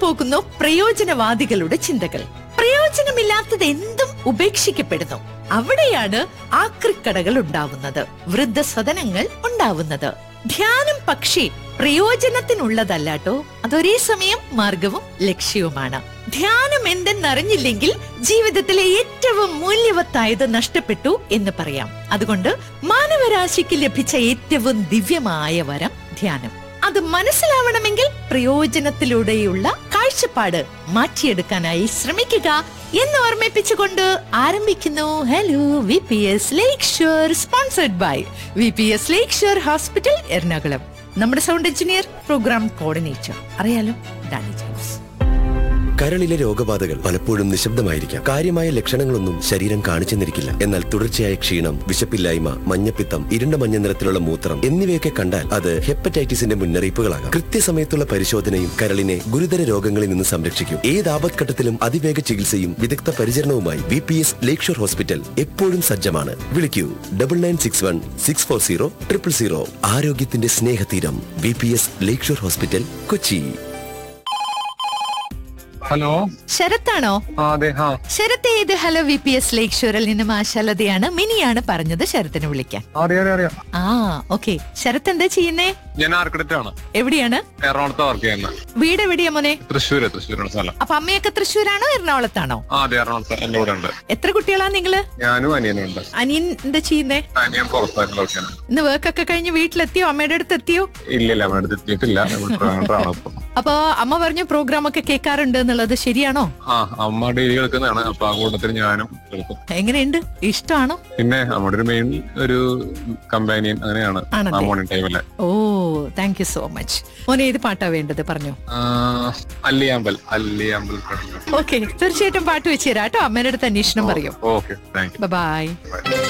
പോകുന്നു പ്രയോജനവാദികളുടെ ചിന്തകൾ പ്രയോജനമില്ലാത്തത് എന്തും ഉപേക്ഷിക്കപ്പെടുന്നു അവിടെയാണ് ആക്രിക്കടകൾ ഉണ്ടാവുന്നത് വൃദ്ധസദനങ്ങൾ ഉണ്ടാവുന്നത് ധ്യാനം പക്ഷേ പ്രയോജനത്തിനുള്ളതല്ലാട്ടോ അതൊരേ സമയം മാർഗവും ലക്ഷ്യവുമാണ് ധ്യാനം എന്തെന്നറിഞ്ഞില്ലെങ്കിൽ ജീവിതത്തിലെ ഏറ്റവും മൂല്യവത്തായത് നഷ്ടപ്പെട്ടു എന്ന് പറയാം അതുകൊണ്ട് മാനവരാശിക്ക് ലഭിച്ച ഏറ്റവും ദിവ്യമായ വരം ധ്യാനം അത് മനസ്സിലാവണമെങ്കിൽ പ്രയോജനത്തിലൂടെയുള്ള കാഴ്ചപ്പാട് മാറ്റിയെടുക്കാനായി ശ്രമിക്കുക എന്ന് ഓർമ്മിപ്പിച്ചുകൊണ്ട് ആരംഭിക്കുന്നു hello V P S lakeshore sponsored by V P S lakeshore hospital Ernakulam നമ്മുടെ സൗണ്ട് എഞ്ചിനീയർ പ്രോഗ്രാം കോർഡിനേറ്റർ അറിയാലോ ഡാനി ജെയിംസ് കരളിലെ രോഗബാധകൾ പലപ്പോഴും നിശബ്ദമായിരിക്കാം കാര്യമായ ലക്ഷണങ്ങളൊന്നും ശരീരം കാണിച്ചെന്നിരിക്കില്ല എന്നാൽ തുടർച്ചയായ ക്ഷീണം വിശപ്പില്ലായ്മ മഞ്ഞപ്പിത്തം ഇരുണ്ട മഞ്ഞ നിറത്തിലുള്ള മൂത്രം എന്നിവയൊക്കെ കണ്ടാൽ അത് ഹെപ്പറ്റൈറ്റിസിന്റെ മുന്നറിയിപ്പുകളാകാം കൃത്യസമയത്തുള്ള പരിശോധനയും കരളിനെ ഗുരുതര രോഗങ്ങളിൽ നിന്ന് സംരക്ഷിക്കും ഏത് ആപത്ഘട്ടത്തിലും അതിവേഗ ചികിത്സയും വിദഗ്ധ പരിചരണവുമായി V P S lakeshore hospital എപ്പോഴും സജ്ജമാണ് വിളിക്കൂ double nine six one six four zero triple zero ആരോഗ്യത്തിന്റെ സ്നേഹതീരം V P S lakeshore hospital Kochi hello ശരത്താണോ ആ അതെ ആ ശരത്ത് ഏത് hello V P S lake ഷോറിൽ നിന്നും ആശാലതയാണ് മിനിയാണ് പറഞ്ഞത് ശരത്തിനെ വിളിക്കാൻ അറിയാം അറിയാം അറിയാം ആ ഓക്കെ ശരത്ത് എന്താ ചെയ്യുന്നേ ഞാൻ ആർക്കിടെക്റ്റ് ആണ് എവിടെയാണ് എറണാകുളത്ത് വർക്ക് ചെയ്യുന്നത് വീട് എവിടെയാ മോനെ തൃശ്ശൂര് തൃശ്ശൂരാണ് സ്ഥലം അപ്പൊ അമ്മയൊക്കെ തൃശ്ശൂരാണോ എറണാകുളത്താണോ ആ അതെ എറണാകുളത്ത് എന്റെ കൂടെ ഉണ്ട് എത്ര കുട്ടികളാ നിങ്ങള് ഞാനും അനിയനും ഉണ്ട് അനിയൻ എന്താ ചെയ്യുന്നേ അനിയൻ പുറത്തായിരുന്നു നോക്കിയാണ് ഇന്ന് വർക്കൊക്കെ കഴിഞ്ഞ് വീട്ടിലെത്തിയോ അമ്മയുടെ അടുത്ത് എത്തിയോ ഇല്ലില്ല നമ്മുടെ അടുത്ത് എത്തിയിട്ടില്ല നമ്മൾ ട്രിവാൻഡ്രമാണ് ഇപ്പം അപ്പൊ അമ്മ പറഞ്ഞു പ്രോഗ്രാം ഒക്കെ കേൾക്കാറുണ്ട് എന്നുള്ളത് ശരിയാണോ ആ അമ്മ ഡെയിലി കേൾക്കുന്നതാണ് അപ്പൊ ആ കൂട്ടത്തിൽ ഞാനും കേൾക്കും എങ്ങനെയുണ്ട് ഇഷ്ടമാണോ പിന്നെ നമ്മുടെ ഒരു മെയിൻ ഒരു കമ്പാനിയൻ അങ്ങനെയാണ് ആ ആണല്ലേ? മോർണിംഗ് ടൈമില് ഓ താങ്ക് യു സോ മച്ച് മോനെ ഏത് പാട്ടാ വേണ്ടത് പറഞ്ഞു അല്ലിയാമ്പൽ അല്ലിയാമ്പൽ ഓക്കെ തീർച്ചയായിട്ടും പാട്ട് വെച്ച് തരാം കേട്ടോ അമ്മയുടെ അടുത്ത് അന്വേഷണം പറയൂ okay thank you bye by